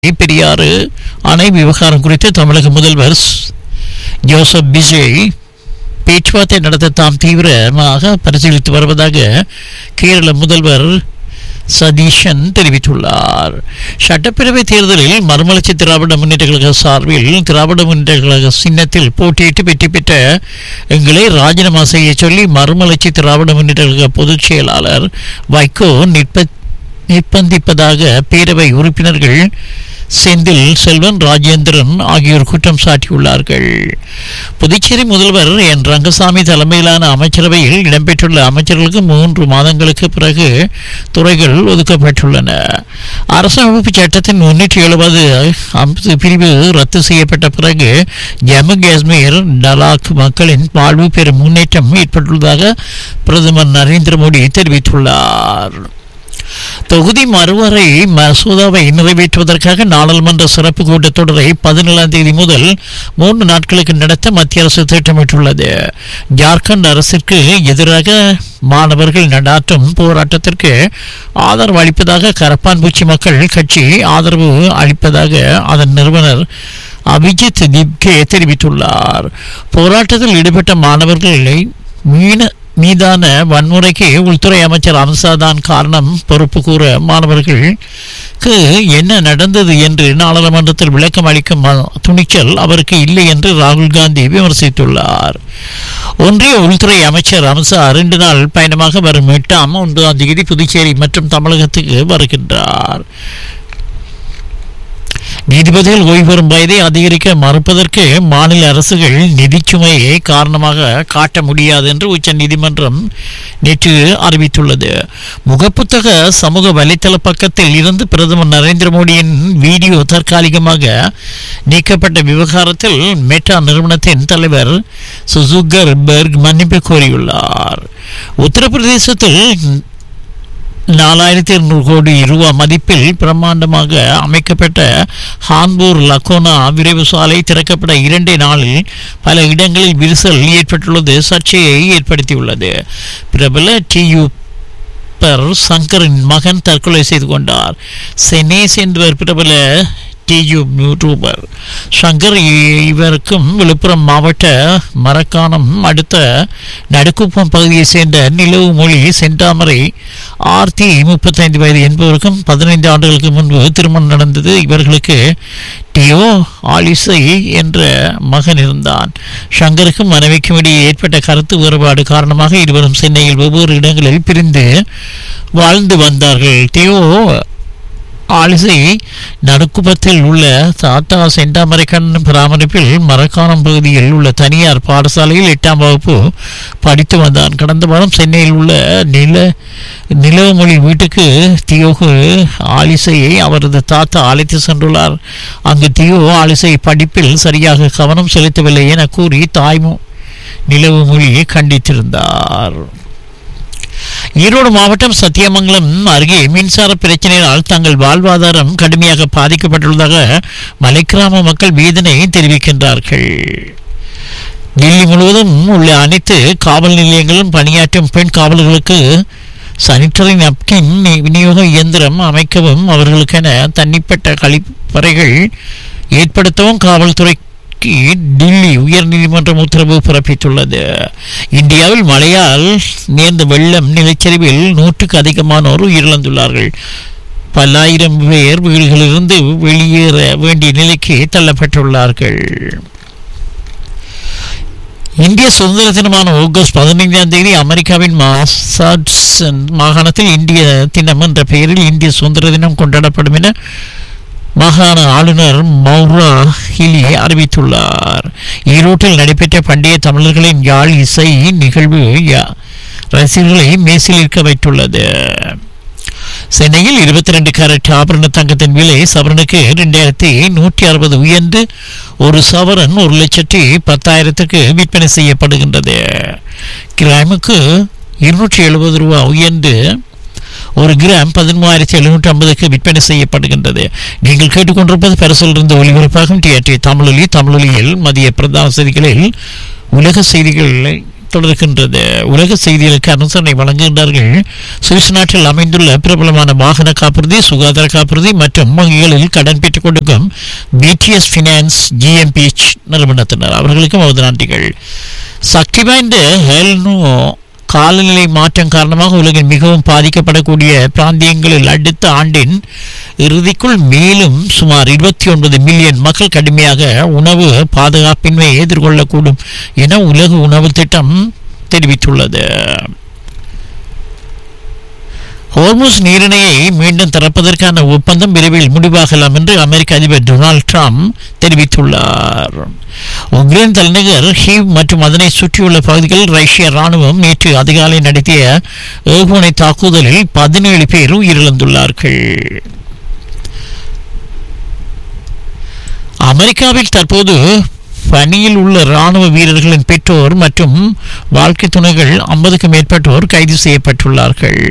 பெரியாறு அணை விவகாரம் குறித்து தமிழக முதல்வர் ஸ்- ஜோசப் விஜய் பேச்சுவார்த்தை நடத்த தாம் தீவிரமாக பரிசீலித்து வருவதாக கேரள முதல்வர் சதீஷன் தெரிவித்துள்ளார் சட்டப்பேரவை தேர்தலில் மறுமலர்ச்சி திராவிட முன்னேற்ற கழக சார்பில் திராவிட முன்னேற்ற கழக சின்னத்தில் போட்டியிட்டு வெற்றி பெற்ற எங்களை ராஜினாமா செய்ய சொல்லி மறுமலர்ச்சி திராவிட முன்னேற்ற கழக பொதுச் செயலாளர் வைகோ நிற்ப நிர்பந்திப்பதாக பேரவை உறுப்பினர்கள் செந்தில் செல்வன் ராஜேந்திரன் ஆகியோர் குற்றம் சாட்டியுள்ளார்கள் புதுச்சேரி முதல்வர் என் ரங்கசாமி தலைமையிலான அமைச்சரவையில் இடம்பெற்றுள்ள அமைச்சர்களுக்கு மூன்று மாதங்களுக்கு பிறகு துறைகள் ஒதுக்கப்பட்டுள்ளன அரசமைப்பு சட்டத்தின் முன்னூற்றி எழுபது பிரிவு ரத்து செய்யப்பட்ட பிறகு ஜம்மு காஷ்மீர் டலாக் மக்களின் வாழ்வு பெரும் முன்னேற்றம் ஏற்பட்டுள்ளதாக பிரதமர் நரேந்திர மோடி தெரிவித்துள்ளார் தொகுதி மறுவரை மசோதாவை நிறைவேற்றுவதற்காக நாடாளுமன்ற சிறப்பு கூட்டத்தொடரை பதினேழாம் தேதி முதல் மூன்று நாட்களுக்கு நடத்த மத்திய அரசு திட்டமிட்டுள்ளது ஜார்க்கண்ட் அரசிற்கு எதிராக மாணவர்கள் நடாற்றும் போராட்டத்திற்கு ஆதரவு அளிப்பதாக கரப்பான்பூச்சி மக்கள் கட்சி ஆதரவு அளிப்பதாக அதன் நிறுவனர் அபிஜித் திப்கே தெரிவித்துள்ளார் போராட்டத்தில் ஈடுபட்ட மாணவர்களை மீன மீதான வன்முறைக்கு உள்துறை அமைச்சர் அமித்ஷா தான் காரணம் பொறுப்பு கூற மாணவர்களுக்கு என்ன நடந்தது என்று நாடாளுமன்றத்தில் விளக்கம் அளிக்கும் ம- துணிச்சல் அவருக்கு இல்லை என்று ராகுல் காந்தி விமர்சித்துள்ளார் ஒன்றிய உள்துறை அமைச்சர் அமித்ஷா ரெண்டு நாள் பயணமாக வரும் எட்டாம் ஒன்பதாம் தேதி புதுச்சேரி மற்றும் தமிழகத்துக்கு வருகின்றார் நீதிபதிகள் ஓய்வு பெறும் வயதை அதிகரிக்க மறுப்பதற்கு மாநில அரசுகள் நிதிச்சுமையை காரணமாக காட்ட முடியாது என்று உச்ச நீதிமன்றம் நேற்று அறிவித்துள்ளது முகப்புத்தக சமூக வலைத்தள பக்கத்தில் இருந்து பிரதமர் நரேந்திர மோடியின் வீடியோ தற்காலிகமாக நீக்கப்பட்ட விவகாரத்தில் மெட்டா நிறுவனத்தின் தலைவர் சுசுகர் பெர்க் மன்னிப்பு கோரியுள்ளார் உத்தரப்பிரதேசத்தில் நாலாயிரத்தி இருநூறு கோடி ரூபாய் மதிப்பில் பிரம்மாண்டமாக அமைக்கப்பட்ட ஹான்பூர் லக்கோனா விரைவு சாலை திறக்கப்பட இரண்டே நாளில் பல இடங்களில் விரிசல் ஏற்பட்டுள்ளது சர்ச்சையை ஏற்படுத்தியுள்ளது பிரபல டியூ பர் சங்கரின் மகன் தற்கொலை செய்து கொண்டார் செனேஸ் என்பவர் பிரபல டியூ யூடியூபர் சங்கர் இ- இவருக்கும் விழுப்புரம் மாவட்ட மரக்காணம் அடுத்த நடுக்குப்பம் பகுதியைச் சேர்ந்த நிலவு மொழி செந்தாமரை ஆர்த்தி முப்பத்தைந்து வயது என்பவருக்கும் பதினைந்து ஆண்டுகளுக்கு முன்பு திருமணம் நடந்தது இவர்களுக்கு டியோ ஆலிசை என்ற மகன் இருந்தான் சங்கருக்கும் மனைவிக்கும் இடையே ஏற்பட்ட கருத்து வேறுபாடு காரணமாக இருவரும் சென்னையில் வெவ்வேறு இடங்களில் பிரிந்து வாழ்ந்து வந்தார்கள் டியோ ஆலிசை நடுக்குப்பத்தில் உள்ள தாத்தா செண்டாமரைக்கண் பராமரிப்பில் மரக்காணம் பகுதியில் உள்ள தனியார் பாடசாலையில் எட்டாம் வகுப்பு படித்து வந்தான் கடந்த வாரம் சென்னையில் உள்ள நில நிலவுமொழி வீட்டுக்கு தியோகு ஆலிசையை அவரது தாத்தா அழைத்து சென்றுள்ளார் அங்கு தியோ ஆலிசை படிப்பில் சரியாக கவனம் செலுத்தவில்லை என கூறி தாய்மு நிலவு மொழியை கண்டித்திருந்தார் ஈரோடு மாவட்டம் சத்தியமங்கலம் அருகே மின்சார பிரச்சனையால் தங்கள் வாழ்வாதாரம் கடுமையாக பாதிக்கப்பட்டுள்ளதாக மலைக்கிராம மக்கள் வேதனை தெரிவிக்கின்றார்கள் டெல்லி முழுவதும் உள்ள அனைத்து காவல் நிலையங்களும் பணியாற்றும் பெண் காவலர்களுக்கு சானிட்டரி நப்கின் விநியோக இயந்திரம் அமைக்கவும் அவர்களுக்கென தனிப்பட்ட கழிப்பறைகள் ஏற்படுத்தவும் காவல்துறைக்கு டில்லி உயர்நீதிமன்றம் உத்தரவு பிறப்பித்துள்ளது இந்தியாவில் மழையால் நேர்ந்த வெள்ளம் நிலச்சரிவில் நூற்றுக்கு அதிகமானோர் உயிரிழந்துள்ளார்கள் பல்லாயிரம் பேர் வீடுகளிலிருந்து வெளியேற வேண்டிய நிலைக்கு தள்ளப்பட்டுள்ளார்கள் இந்திய சுதந்திர தினமான ஆகஸ்ட் பதினைந்தாம் தேதி அமெரிக்காவின் மாசாட்சன் மாகாணத்தில் இந்திய தினம் என்ற பெயரில் இந்திய சுதந்திர தினம் கொண்டாடப்படும் என மாகாண ஆளுநர் மௌரா ஹிலி அறிவித்துள்ளார் ஈரோட்டில் நடைபெற்ற பண்டைய தமிழர்களின் யாழ் இசை நிகழ்வு யா- ரசிகர்களை மேசிலிருக்க வைத்துள்ளது சென்னையில் இருபத்தி ரெண்டு கேரட் ஆபரண தங்கத்தின் விலை சவரனுக்கு ரெண்டாயிரத்தி நூற்றி அறுபது உயர்ந்து ஒரு சவரன் ஒரு லட்சத்தி பத்தாயிரத்துக்கு விற்பனை செய்யப்படுகின்றது கிராமுக்கு இருநூற்றி எழுபது ரூபாய் உயர்ந்து ஒரு கிராம் பதிமூவாயிரத்தி எழுநூற்றி ஐம்பதுக்கு விற்பனை செய்யப்படுகின்றது நீங்கள் கேட்டுக்கொண்டிருப்பது பரிசிலிருந்து ஒளிபரப்பாகும் டிஆர்டி தமிழொலி தமிழொலியில் மதிய பிரதான செய்திகளில் உலக செய்திகளை தொடர்கின்றது உலக செய்திகளுக்கு அனுசரணை வழங்குகின்றார்கள் சுவிஸ் நாட்டில் அமைந்துள்ள பிரபலமான வாகன காப்புறுதி சுகாதார காப்புறுதி மற்றும் வங்கிகளில் கடன் பெற்றுக் கொடுக்கும் பிடிஎஸ் ஃபினான்ஸ் ஜிஎம்பிஎச் நிறுவனத்தினர் அவர்களுக்கும் அவரது நன்றிகள் சக்தி வாய்ந்த ஹெல்னோ காலநிலை மாற்றம் காரணமாக உலகின் மிகவும் பாதிக்கப்படக்கூடிய பிராந்தியங்களில் அடுத்த ஆண்டின் இறுதிக்குள் மேலும் சுமார் இருபத்தி ஒன்பது மில்லியன் மக்கள் கடுமையாக உணவு பாதுகாப்பின்மையை எதிர்கொள்ளக்கூடும் என உலக உணவு திட்டம் தெரிவித்துள்ளது ஹோர்முஸ் நீரிணையை மீண்டும் திறப்பதற்கான ஒப்பந்தம் விரைவில் முடிவாகலாம் என்று அமெரிக்க அதிபர் டொனால்ட் ட்ரம்ப் தெரிவித்துள்ளார் உக்ரைன் தலைநகர் ஹீவ் மற்றும் அதனை சுற்றியுள்ள பகுதிகளில் ரஷ்ய ராணுவம் நேற்று அதிகாலை நடத்திய ஏவுகணை தாக்குதலில் பதினேழு பேர் உயிரிழந்துள்ளார்கள் அமெரிக்காவில் தற்போது பணியில் உள்ள ராணுவ வீரர்களின் பெற்றோர் மற்றும் வாழ்க்கை துணைகள் ஐம்பதுக்கும் மேற்பட்டோர் கைது செய்யப்பட்டுள்ளார்கள்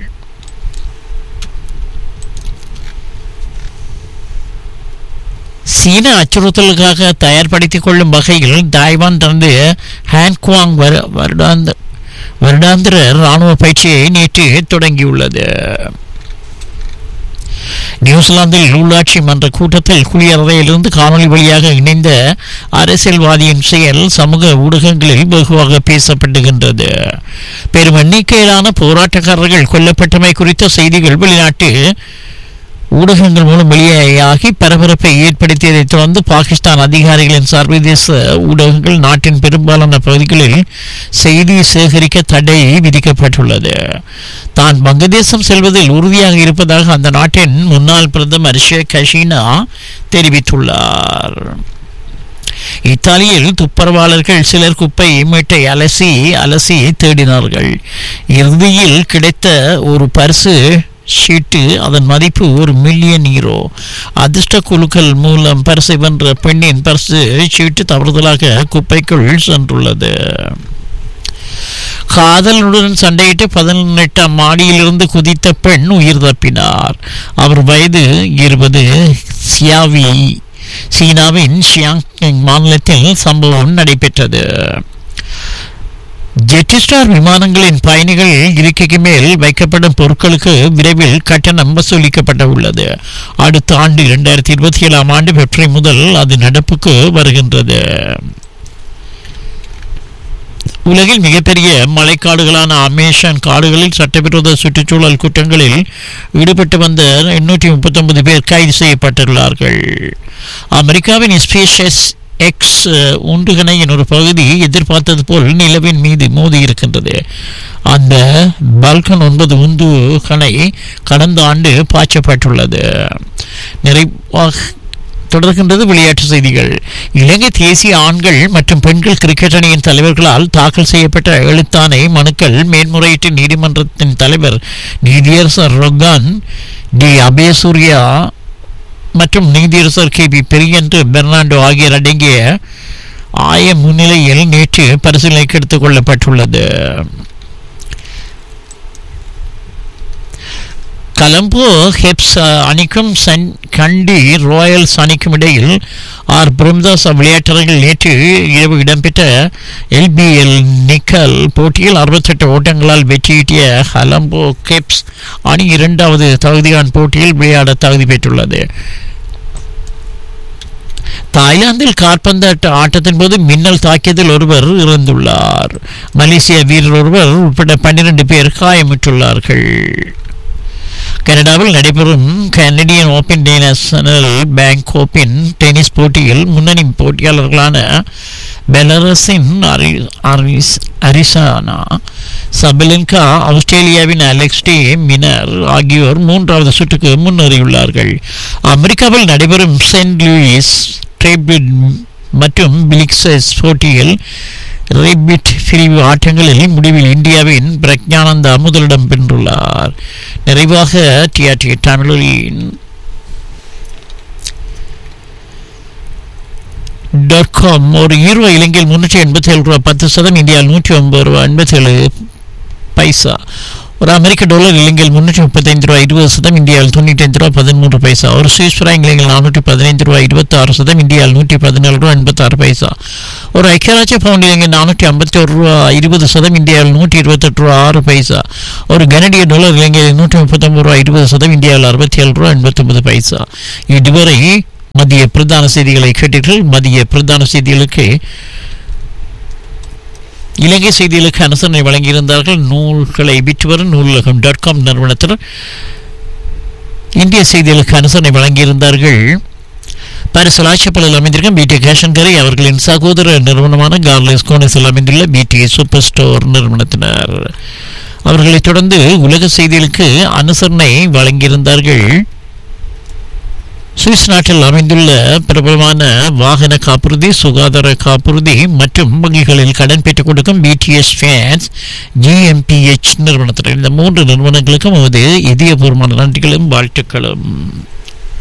சீன அச்சுறுத்தலுக்காக தயார்படுத்திக் கொள்ளும் வகையில் தாய்வான் தனது ஹான்குவாங் வரு- வருடாந்த வருடாந்திர ராணுவ பயிற்சியை நேற்று தொடங்கியுள்ளது நியூசிலாந்தில் உள்ளாட்சி மன்ற கூட்டத்தில் குளியறையிலிருந்து காணொலி வழியாக இணைந்த அரசியல்வாதியின் செயல் சமூக ஊடகங்களில் வெகுவாக பேசப்படுகின்றது பெரும் எண்ணிக்கையிலான போராட்டக்காரர்கள் கொல்லப்பட்டமை குறித்த செய்திகள் வெளிநாட்டு ஊடகங்கள் மூலம் வெளியாகி பரபரப்பை ஏற்படுத்தியதைத் தொடர்ந்து பாகிஸ்தான் அதிகாரிகளின் சர்வதேச ஊடகங்கள் நாட்டின் பெரும்பாலான பகுதிகளில் செய்தி சேகரிக்க தடை விதிக்கப்பட்டுள்ளது தான் வங்கதேசம் செல்வதில் உறுதியாக இருப்பதாக அந்த நாட்டின் முன்னாள் பிரதமர் ஷேக் ஹசீனா தெரிவித்துள்ளார் இத்தாலியில் துப்புரவாளர்கள் சிலர் குப்பை மீட்டை அலசி அலசி தேடினார்கள் இறுதியில் கிடைத்த ஒரு பரிசு ஷீட்டு அதன் மதிப்பு ஒரு மில்லியன் ஈரோ அதிர்ஷ்ட குழுக்கள் மூலம் பரிசை வென்ற பெண்ணின் பரிசு ஷீட்டு தவறுதலாக குப்பைக்குள் சென்றுள்ளது காதலனுடன் சண்டையிட்டு பதினெட்டாம் மாடியிலிருந்து குதித்த பெண் உயிர் தப்பினார் அவர் வயது இருபது சியாவி சீனாவின் ஷியாங் மாநிலத்தில் சம்பவம் நடைபெற்றது ஜெட்டிஸ்டார் விமானங்களின் பயணிகள் இருக்கைக்கு மேல் வைக்கப்படும் பொருட்களுக்கு விரைவில் கட்டணம் வசூலிக்கப்பட உள்ளது அடுத்த ஆண்டு இரண்டாயிரத்தி இருபத்தி ஏழாம் ஆண்டு பிப்ரவரி முதல் அது நடப்புக்கு வருகின்றது உலகில் மிகப்பெரிய மழைக்காடுகளான அமேசான் காடுகளில் சட்டவிரோத சுற்றுச்சூழல் குற்றங்களில் ஈடுபட்டு வந்த எண்ணூற்றி முப்பத்தொன்பது பேர் கைது செய்யப்பட்டுள்ளார்கள் அமெரிக்காவின் ஸ்பேஷஸ் எக்ஸ் உண்டுகணையின் ஒரு பகுதி எதிர்பார்த்தது போல் நிலவின் மீது மோதி இருக்கின்றது அந்த பால்கன் ஒன்பது உந்து கணை கடந்த ஆண்டு பாய்ச்சப்பட்டுள்ளது நிறைவாக தொடர்கின்றது விளையாட்டு செய்திகள் இலங்கை தேசிய ஆண்கள் மற்றும் பெண்கள் கிரிக்கெட் அணியின் தலைவர்களால் தாக்கல் செய்யப்பட்ட எழுத்தாணை மனுக்கள் மேன்முறையீட்டு நீதிமன்றத்தின் தலைவர் நீதியரசர் ரொகான் டி அபேசூர்யா மற்றும் நீதியரசர் கே பி பெரியன்று பெர்னாண்டோ ஆகியோர் அடங்கிய ஆய முன்னிலையில் நேற்று பரிசீலனைக்கு எடுத்துக் கொள்ளப்பட்டுள்ளது கலம்போ ஹெப்ஸ் அணிக்கும் சன் கண்டி ராயல்ஸ் அணிக்கும் இடையில் ஆர் பிரம்தாஸ் விளையாட்டரங்கில் நேற்று இரவு இடம்பெற்ற எல்பிஎல் நிக்கல் போட்டியில் அறுபத்தெட்டு ஓட்டங்களால் வெற்றியீட்டிய கலம்போ ஹெப்ஸ் அணி இரண்டாவது தகுதியான போட்டியில் விளையாட தகுதி பெற்றுள்ளது தாய்லாந்தில் காற்பந்தாட்ட ஆட்டத்தின் போது மின்னல் தாக்கியதில் ஒருவர் இறந்துள்ளார் மலேசிய வீரர் ஒருவர் உட்பட பன்னிரண்டு பேர் காயமுற்றுள்ளார்கள் கனடாவில் நடைபெறும் Canadian Open National Bank Open tennis போட்டியில் முன்னணி போட்டியாளர்களான பெலரஸின் அரி- அரிஸ் அரிசானா சபலின்கா ஆஸ்திரேலியாவின் அலெக்ஸ்டி மினர் ஆகியோர் மூன்றாவது சுற்றுக்கு முன்னேறியுள்ளார்கள் அமெரிக்காவில் நடைபெறும் செயின்ட் லூயிஸ் ட்ரேபிட் மற்றும் பிலிக்ஸஸ் போட்டியில் ரேபிட் பிரிவு ஆட்டங்களில் முடிவில் இந்தியாவின் பிரக்ஞானந்தா முதலிடம் வென்றுள்ளார் நிறைவாக டிஆர்டி தமிழின் டாட் காம் ஒரு ஈரோ இலங்கையில் முன்னூற்றி எண்பத்தி ஏழு ரூபா பத்து சதம் இந்தியாவில் நூற்றி ஒன்பது ரூபா எண்பத்தி ஏழு பைசா ஒரு அமெரிக்க டாலர் இலங்கையில் முன்னூற்றி முப்பத்தைந்து ரூபாய் இருபது சதம் இந்தியாவில் தொண்ணூற்றி ஐந்து ரூபாய் பதிமூன்று பைசா ஒரு சுவிஸ் ஃப்ராங்க் இலங்கையில் நானூற்றி பதினைந்து ரூபாய் இருபத்தி ஆறு சதம் இந்தியாவில் நூற்றி பதினாலு ரூபாய் எண்பத்தாறு பைசா ஒரு ஐக்கியராட்சிய பவுண்ட் இலங்கை நானூற்றி ஐம்பத்தி ஒரு ரூபா இருபது சதம் இந்தியாவில் நூற்றி இருபத்தெட்டு ரூபா ஆறு பைசா ஒரு கனடிய டாலர் இலங்கையில் நூற்றி முப்பத்தொம்பது ரூபா இருபது சதம் இந்தியாவில் அறுபத்தி ஏழு ரூபா எண்பத்தொன்பது பைசா இதுவரை மத்திய பிரதான செய்திகளை கேட்டீர்கள் மத்திய பிரதான செய்திகளுக்கு இலங்கை செய்திகளுக்கு அனுசரணை வழங்கியிருந்தார்கள் நூல்களை விற்று வரும் நூலகம் டாட் காம் நிறுவனத்தில் இந்திய செய்திகளுக்கு அனுசரணை வழங்கியிருந்தார்கள் பாரிஸ் லாட்சப்பலில் அமைந்திருக்கும் பிடி கேஷன் கரை அவர்களின் சகோதர நிறுவனமான கார்லேஸ் கோனஸில் அமைந்துள்ள பிடி சூப்பர் ஸ்டோர் நிறுவனத்தினர் அவர்களைத் தொடர்ந்து உலக செய்திகளுக்கு அனுசரணை வழங்கியிருந்தார்கள் சுவிஸ் நாட்டில் அமைந்துள்ள பிரபலமான வாகன காப்புறுதி சுகாதார காப்புறுதி மற்றும் வங்கிகளில் கடன் பெற்றுக் கொடுக்கும் பிடிஎஸ் ஃபேன்ஸ் ஜிஎம்பிஎச் நிறுவனத்தினர் இந்த மூன்று நிறுவனங்களுக்கும் நமது இதயபூர்வமான நன்றிகளும் வாழ்த்துக்களும்